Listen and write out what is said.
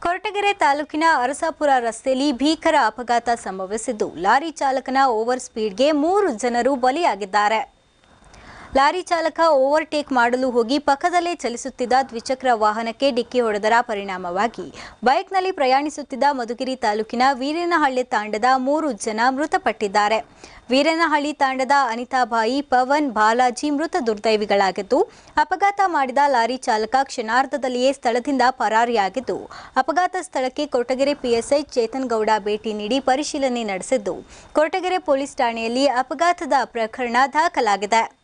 ಕೊರಟಗೆರೆ ತಾಲೂಕಿನ ಅರಸಾಪುರ ರಸ್ತೆಯಲ್ಲಿ ಭೀಕರ ಅಪಘಾತ ಸಂಭವಿಸಿದ್ದು ಲಾರಿ ಚಾಲಕನ ಓವರ್ ಸ್ಪೀಡ್ಗೆ ಮೂರು ಜನರು ಬಲಿಯಾಗಿದ್ದಾರೆ ಲಾರಿ ಚಾಲಕ ಓವರ್ಟೇಕ್ ಮಾಡಲು ಹೋಗಿ ಪಕ್ಕದಲ್ಲೇ ಚಲಿಸುತ್ತಿದ್ದ ದ್ವಿಚಕ್ರ ವಾಹನಕ್ಕೆ ಡಿಕ್ಕಿ ಹೊಡೆದರ ಪರಿಣಾಮವಾಗಿ ಬೈಕ್ನಲ್ಲಿ ಪ್ರಯಾಣಿಸುತ್ತಿದ್ದ ಮಧುಗಿರಿ ತಾಲೂಕಿನ ವೀರನಹಳ್ಳಿ ತಾಂಡದ ಮೂರು ಜನ ಮೃತಪಟ್ಟಿದ್ದಾರೆ ವೀರನಹಳ್ಳಿ ತಾಂಡದ ಅನಿತಾಬಾಯಿ ಪವನ್ ಬಾಲಾಜಿ ಮೃತ ದುರ್ದೈವಿಗಳಾಗಿದ್ದು ಅಪಘಾತ ಮಾಡಿದ ಲಾರಿ ಚಾಲಕ ಕ್ಷಣಾರ್ಧದಲ್ಲಿಯೇ ಸ್ಥಳದಿಂದ ಪರಾರಿಯಾಗಿದ್ದು ಅಪಘಾತ ಸ್ಥಳಕ್ಕೆ ಕೊರಟಗೆರೆ ಪಿಎಸ್ಐ ಚೇತನ್ ಗೌಡ ಭೇಟಿ ನೀಡಿ ಪರಿಶೀಲನೆ ನಡೆಸಿದ್ದು ಕೊರಟಗೆರೆ ಪೊಲೀಸ್ ಠಾಣೆಯಲ್ಲಿ ಅಪಘಾತದ ಪ್ರಕರಣ ದಾಖಲಾಗಿದೆ